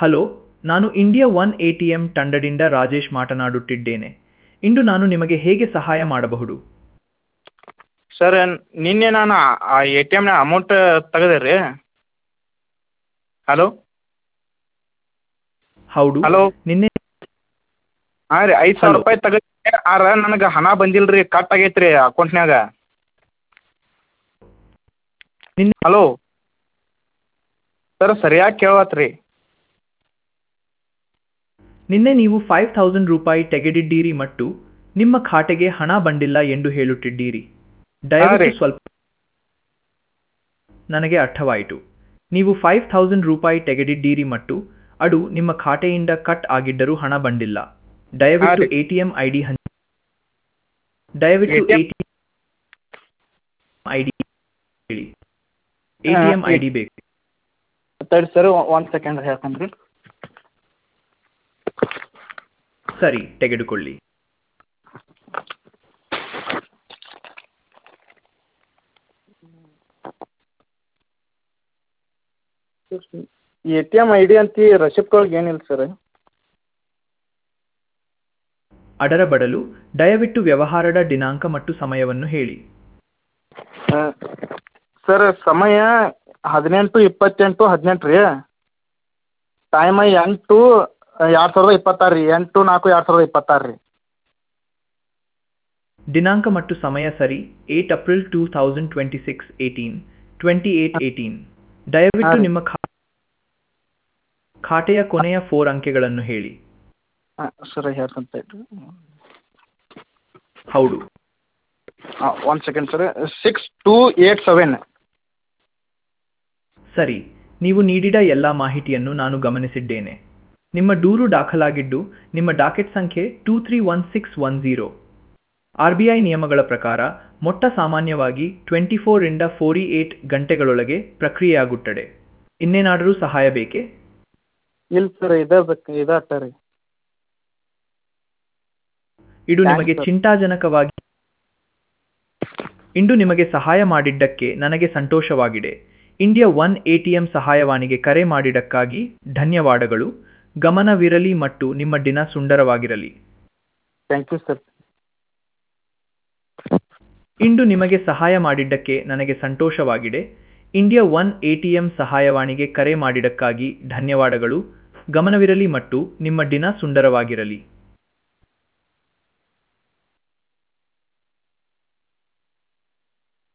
Hello ನಾನು India one A T M ತಂಡದಿಂದ ರಾಜೇಶ್ ಮಾತನಾಡುತ್ತಿದ್ದೇನೆ ಇಂದು ನಾನು ನಿಮಗೆ ಹೇಗೆ ಸಹಾಯ ಮಾಡಬಹುದು ಸರ್ ನಿನ್ನೆ ನಾನು ಆ ಎ ಟಿ ಎಮ್ನಾಗ ಅಮೌಂಟ್ ತೆಗೆದೆ ರೀ ಹಲೋ ಹೌದು ಹಲೋ ನಿನ್ನೆ ಹಾಂ ರೀ ಐದು ಸಾವಿರ Hello. ರೂಪಾಯಿ ತೆಗೆದೆ ಆದ್ರೆ ನನಗೆ ಹಣ ಬಂದಿಲ್ಲ ರೀ ಕಟ್ ಆಗೈತೆ ರೀ ಅಕೌಂಟ್ನ್ಯಾಗ ನಿನ್ನೆ ಹಲೋ ಸರ್ ಸರಿಯಾಗಿ ಕೇಳವತ್ತು ರೀ ನಿನ್ನೆ ನೀವು ಫೈವ್ ಥೌಸಂಡ್ ರೂಪಾಯಿ ತೆಗೆದಿದ್ದೀರಿ ಮತ್ತು ನಿಮ್ಮ ಖಾತೆಗೆ ಹಣ ಬಂದಿಲ್ಲ ಎಂದು ಹೇಳುತ್ತಿದ್ದೀರಿ ದಯವಿಟ್ಟು ರೀ. ಸ್ವಲ್ಪ ನನಗೆ ಅರ್ಥವಾಯಿತು ನೀವು ಫೈವ್ ಥೌಸಂಡ್ ರೂಪಾಯಿ ತೆಗೆದಿದ್ದೀರಿ ಮತ್ತು ಅದು ನಿಮ್ಮ ಖಾತೆಯಿಂದ ಕಟ್ ಆಗಿದ್ದರೂ ಹಣ ಬಂದಿಲ್ಲ ದಯವಿಟ್ಟು ಹಾಂ A T M I D ಹಂಚಿ ದಯವಿಟ್ಟು A ATM T I D ಹೇಳಿ A T M I D ಬೇಕು ತಡಿ ಸರ್ ಒಂದು ಸೆಕೆಂಡ್ ಹೇಳ್ತೀನಿ ರೀ ಸರಿ ತೆಗೆದುಕೊಳ್ಳಿ A T M I D ಅಂತ ರಸಿಪ್ಟ್ ಒಳಗೆ ಏನಿಲ್ಲ ಸರ್ ಅದರ ಬದಲು ದಯವಿಟ್ಟು ವ್ಯವಹಾರದ ದಿನಾಂಕ ಮತ್ತು ಸಮಯವನ್ನು ಹೇಳಿ ಸರ್ ಸಮಯ ಹದಿನೆಂಟು ಇಪ್ಪತ್ತೆಂಟು ಹದಿನೆಂಟು ರೀ ಟೈಮ ಎಂಟು ಎರಡು ಸಾವಿರದ ಇಪ್ಪತ್ತಾರು ರೀ ಎಂಟು ನಾಲ್ಕು ಎರಡು ಸಾವಿರದ ಇಪ್ಪತ್ತಾರು ರೀ ದಿನಾಂಕ ಮತ್ತು ಸಮಯ ಸರಿ eight April two thousand twenty six eighteen twenty eight eighteen ದಯವಿಟ್ಟು ಹಾಂ ರೀ. ನಿಮ್ಮ ಖಾ ಖಾತೆಯ ಕೊನೆಯ ಫೋರ್ ಅಂಕೆಗಳನ್ನು ಹೇಳಿ ಹಾಂ ಸರ್ ಹೇಳ್ತೀನಿ ತಡ್ರಿ ಹೌದು ಹಾಂ ಒಂದು second sir six two eight seven ಸರಿ ನೀವು ನೀಡಿದ ಎಲ್ಲ ಮಾಹಿತಿಯನ್ನು ನಾನು ಗಮನಿಸಿದ್ದೇನೆ ನಿಮ್ಮ ದೂರು ದಾಖಲಾಗಿದ್ದು ನಿಮ್ಮ ಡಾಕೆಟ್ ಸಂಖ್ಯೆ two three one six one zero R B I ನಿಯಮಗಳ ಪ್ರಕಾರ ಮೊಟ್ಟ ಸಾಮಾನ್ಯವಾಗಿ ಟ್ವೆಂಟಿ ಫೋರಿಂದ ಫೋರ್ಟಿ ಏಟ್ ಗಂಟೆಗಳೊಳಗೆ ಪ್ರಕ್ರಿಯೆಯಾಗುತ್ತದೆ ಇನ್ನೇನಾದರೂ ಸಹಾಯ ಬೇಕೇ ಇಲ್ಲ ಸರ್ ಇದೇ ಬೇಕು ಇದೇ ಅಟ್ಟ ರೀ ಇದು Thanks, ನಿಮಗೆ sir. ಚಿಂತಾಜನಕವಾಗಿ ಇಂದು ನಿಮಗೆ ಸಹಾಯ ಮಾಡಿದ್ದಕ್ಕೆ ನನಗೆ ಸಂತೋಷವಾಗಿದೆ ಇಂಡಿಯಾ ಒನ್ ಎಟಿಎಂ ಸಹಾಯವಾಣಿಗೆ ಕರೆ ಮಾಡಿದ್ದಕ್ಕಾಗಿ ಧನ್ಯವಾದಗಳು ಗಮನವಿರಲಿ ಮತ್ತು ನಿಮ್ಮ ದಿನ ಸುಂದರವಾಗಿರಲಿ ಥ್ಯಾಂಕ್ ಯು ಸರ್ ಇಂದು ನಿಮಗೆ ಸಹಾಯ ಮಾಡಿದ್ದಕ್ಕೆ ನನಗೆ ಸಂತೋಷವಾಗಿದೆ ಇಂಡಿಯಾ ಒನ್ ಎಟಿಎಂ ಸಹಾಯವಾಣಿಗೆ ಕರೆ ಮಾಡಿದ್ದಕ್ಕಾಗಿ ಧನ್ಯವಾದಗಳು ಗಮನವಿರಲಿ ಮತ್ತು ನಿಮ್ಮ ದಿನ ಸುಂದರವಾಗಿರಲಿ